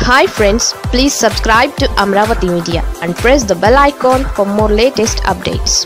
hi friends please subscribe to Amaravati media and press the bell icon for more latest updates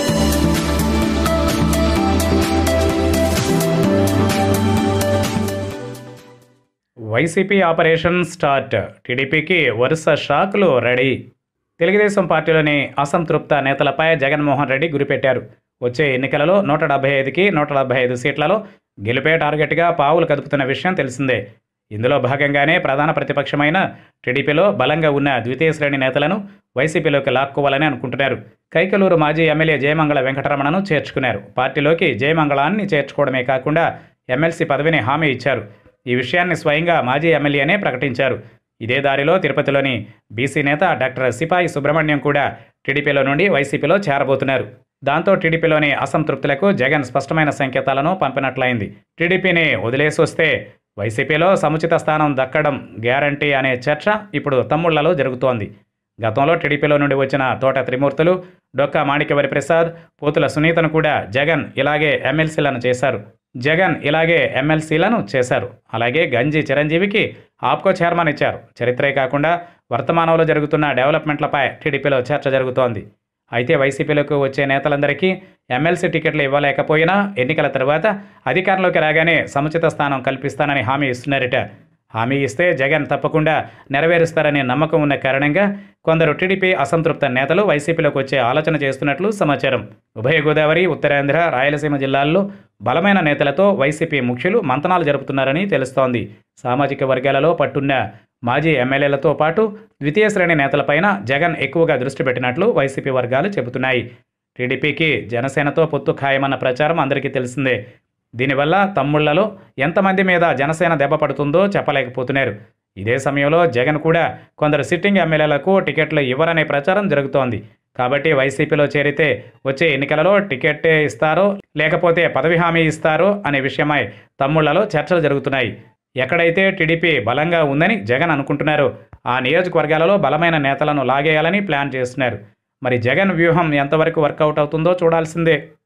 YCP operation start టీడీపీకి వరుస షాకులు ready Telugu Desam పార్టీలోని అసంతృప్త నేతలపై జగన్మోహన్ రెడ్డి గురిపెట్టారు వచ్చే ఎన్నికలలో నూట డెబ్బై ఐదుకి నూట డెబ్బై ఐదు సీట్లలో గెలిపే టార్గెట్గా పావులు కదుపుతున్న విషయం తెలిసిందే ఇందులో భాగంగానే ప్రధాన ప్రతిపక్షమైన టీడీపీలో బలంగా ఉన్న ద్వితీయ శ్రేణి నేతలను వైసీపీలోకి లాక్కోవాలని అనుకుంటున్నారు కైకలూరు మాజీ ఎమ్మెల్యే జయమంగళ వెంకటరమణను చేర్చుకున్నారు పార్టీలోకి జయమంగళాన్ని చేర్చుకోవడమే కాకుండా ఎమ్మెల్సీ పదవిని హామీ ఇచ్చారు ఈ విషయాన్ని స్వయంగా మాజీ ఎమ్మెల్యేనే ప్రకటించారు ఇదే దారిలో తిరుపతిలోని బీసీ నేత డాక్టర్ సిపాయి సుబ్రహ్మణ్యం కూడా టీడీపీలో నుండి వైసీపీలో చేరబోతున్నారు దాంతో టీడీపీలోని అసంతృప్తులకు జగన్ స్పష్టమైన సంకేతాలను పంపినట్లయింది టీడీపీని వదిలేసి వస్తే వైసీపీలో సముచిత స్థానం దక్కడం గ్యారంటీ అనే చర్చ ఇప్పుడు తమ్ముళ్లలో జరుగుతోంది గతంలో టీడీపీలో నుండి వచ్చిన తోట త్రిమూర్తులు డొక్కా మాణిక్యవరి ప్రసాద్ పోతుల సునీతను కూడా జగన్ ఇలాగే ఎమ్మెల్సీలను చేశారు జగన్ ఇలాగే ఎమ్మెల్సీలను చేశారు అలాగే గంజి చిరంజీవికి ఆప్కో చైర్మన్ ఇచ్చారు చరిత్రే కాకుండా వర్తమానంలో జరుగుతున్న డెవలప్మెంట్లపై టీడీపీలో చర్చ జరుగుతోంది అయితే వైసీపీలోకి వచ్చే నేతలందరికీ ఎమ్మెల్సీ టికెట్లు ఇవ్వలేకపోయినా ఎన్నికల తర్వాత అధికారంలోకి రాగానే సముచిత స్థానం కల్పిస్తానని హామీ ఇస్తున్నారట హామీ ఇస్తే జగన్ తప్పకుండా నెరవేరుస్తారనే నమ్మకం ఉన్న కారణంగా కొందరు టీడీపీ అసంతృప్త నేతలు వైసీపీలోకి వచ్చే ఆలోచన చేస్తున్నట్లు సమాచారం ఉభయ గోదావరి ఉత్తరాంధ్ర రాయలసీమ జిల్లాల్లో బలమైన నేతలతో వైసీపీ ముఖ్యులు మంతనాలు జరుపుతున్నారని తెలుస్తోంది సామాజిక వర్గాలలో పట్టున్న మాజీ ఎమ్మెల్యేలతో పాటు ద్వితీయ శ్రేణి నేతలపైన జగన్ ఎక్కువగా దృష్టి పెట్టినట్లు వైసీపీ వర్గాలు చెబుతున్నాయి టీడీపీకి జనసేనతో పొత్తు ఖాయమన్న ప్రచారం అందరికీ తెలిసిందే దీనివల్ల తమ్ముళ్లలో ఎంతమంది మీద జనసేన దెబ్బ పడుతుందో చెప్పలేకపోతున్నారు ఇదే సమయంలో జగన్ కూడా కొందరు సిట్టింగ్ ఎమ్మెల్యేలకు టికెట్లు ఇవ్వరనే ప్రచారం జరుగుతోంది కాబట్టి వైసీపీలో చేరితే వచ్చే ఎన్నికలలో టికెట్ ఇస్తారో లేకపోతే పదవి హామీ ఇస్తారో అనే విషయమై తమ్ముళ్లలో చర్చలు జరుగుతున్నాయి ఎక్కడైతే టీడీపీ బలంగా ఉందని జగన్ అనుకుంటున్నారో ఆ నియోజకవర్గాలలో బలమైన నేతలను లాగేయాలని ప్లాన్ చేస్తున్నారు మరి జగన్ వ్యూహం ఎంతవరకు వర్కౌట్ అవుతుందో చూడాల్సిందే